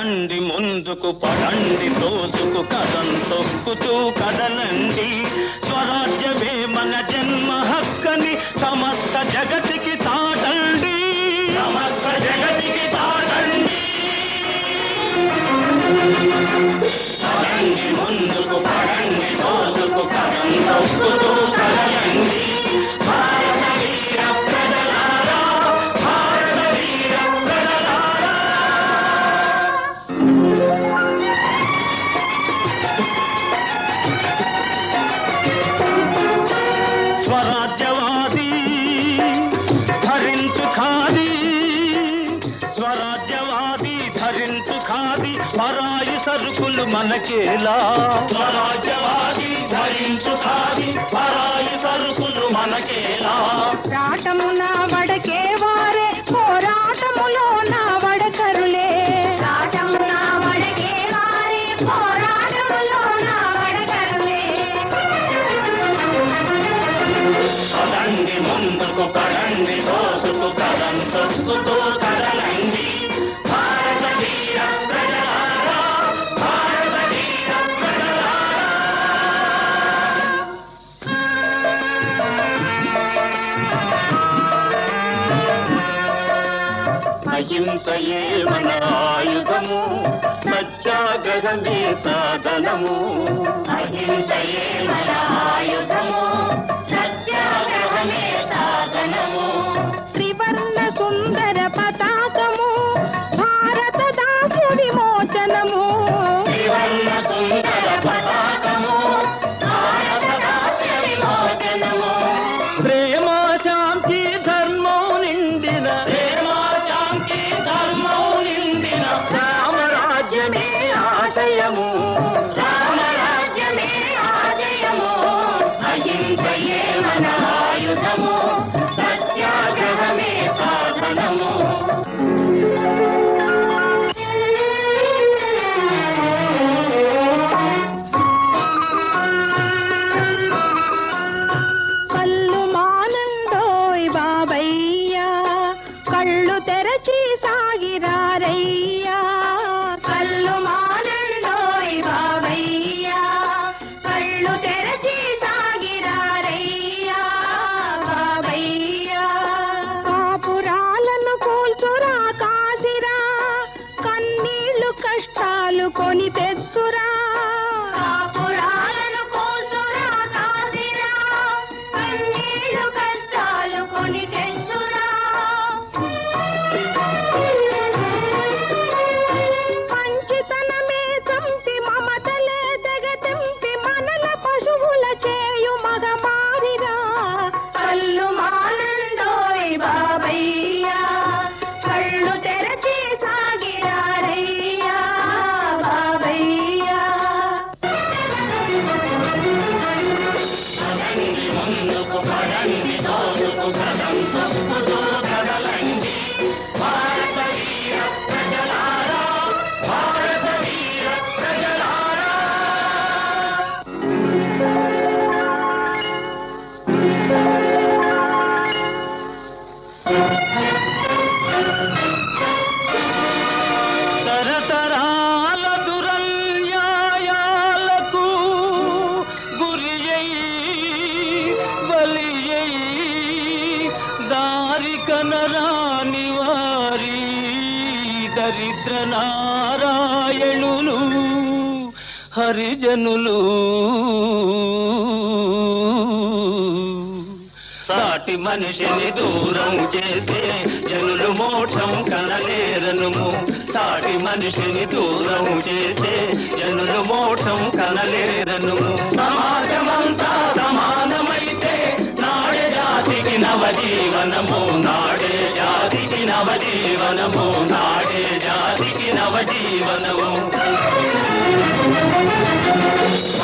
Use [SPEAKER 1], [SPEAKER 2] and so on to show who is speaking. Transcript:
[SPEAKER 1] పదండి ముందుకు పదండి తోసుకు కథం తొక్కుతూ కదలండి స్వరాజ్యమే మన జన్మ హక్కని సమస్త జగతికి తాటండి సమస్త జగతికి తాటండి పదండి ముందుకు పదండి తోసుకు కథం తొక్కుతూ కదలండి భారత వీర ప్రజలారా భారత వీర ప్రజలారా స్వరాజ్యవాది ధరించు ఖాదీ స్వరాజ్యవాది ధరించు ఖాదీ పరాయి సరుకులు మనకేలా స్వరాజ్యవాది ధరించు ఖాదీ పరాయి సరుకులు మనకేలా
[SPEAKER 2] రాటమున వడకే వారే పోరాటములో నా వడకరులే రాటమున వడకే వారే పోరాటములో నా వడకరులే
[SPEAKER 1] పదండి ముందుకు పడండి దోసుకు కదం తొక్కుతూ కదలండి భారత వీర ప్రజలారా భారత వీర ప్రజలారా అహింసయే మన ఆయుధము సత్యాగ్రహమే సాధనము అహింసయే మన ఆయుధము సత్యాగ్రహమే సాధనము
[SPEAKER 2] త్రివర్ణ సుందర పతాకము భారత దాసుడి మోచనము
[SPEAKER 1] త్రివర్ణ సుందర పతాకము భారత రాష్ట్ర విమోచనము ప్రేమ శాంతి ధర్మం నిండిన ప్రేమ శాంతి ధర్మం నిండిన రామరాజ్యమే ఆశయము రామరాజ్యమే ఆశయము అహింసయే మన ఆయుధము సత్యాగ్రహమే సాధనము
[SPEAKER 2] కళ్ళు మానండోయ్ బాబయ్యా కళ్ళు తెరచి సాగిరారయ్యా కళ్ళు మానండోయ్ బాబయ్యా కళ్ళు తెరచి సాగిరారయ్యా బాబయ్యా కాపురాలను కూల్చురా కాసిరా కన్నీళ్లు కష్టాలు కొని తెచ్చురా కాపురాలను కూల్చురా కాసిరా కన్నీళ్లు కష్టాలు కొని తెచ్చురా మంచితనమే చంపి మమతలే తెగతింపి మనల పశువుల చేయు మగ మారిరా కళ్ళు మానండోయ్ బాబయ్యా కళ్ళు తెరచి సాగిరారయ్యా బాబయ్యా
[SPEAKER 1] పదండి ముందుకు పడండి దోసుకు కదం తొక్కుతూ కదలండి భారత వీర ప్రజలారా భారత వీర ప్రజలారా తరతరాల దురన్యాయాలకు గురియై బలియై దారి కనరాని వారి దరిద్ర నారాయణులు హరిజనులు సాటి మనిషిని దూరం చేసే జనులు మోక్షం కనలేరనుము సాటి మనిషిని దూరం చేసే జనులు మోక్షం కనలేరనుము సమాజమంతా సమానమైతే నాడే జాతికి నవజీవనము నాడే జాతికి నవజీవనము నాడే జాతికి నవజీవనము